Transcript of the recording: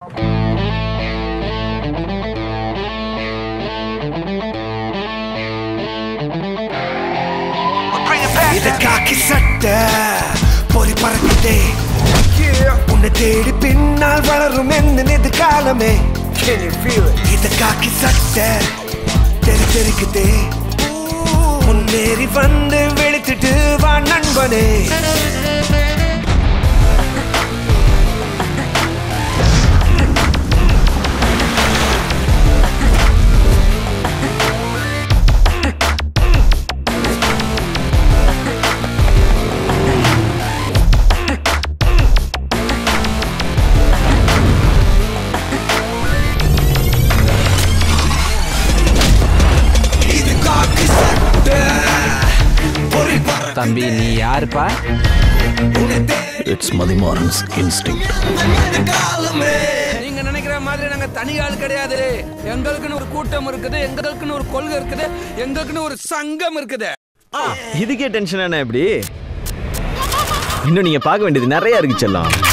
இது காக்கி சட்டை பொறி பறக்குதே உன்னை தேடி பின்னால் வளரும் என்ன எதிர்காலமே இது காக்கி சட்டை தெரி தெரிக்குதே முன்னேறி வந்து வெளுத்துட்டு வா நண்பனே இது காக்கி சட்டை பொறி தம்பி நீ யாருப்பா இட்ஸ் மதிமாறன்ஸ் இன்ஸ்டிங் காலமே நீங்க நினைக்கிற மாதிரி நாங்க தனி ஆள் கிடையாது எங்களுக்குன்னு ஒரு கூட்டம் இருக்குது எங்களுக்குன்னு ஒரு கொள்கை இருக்குது எங்களுக்குன்னு ஒரு சங்கம் இருக்குது இதுக்கே டென்ஷன் என்ன எப்படி இன்னும் நீங்க பார்க்க வேண்டியது நிறைய இருக்கு செல்லம்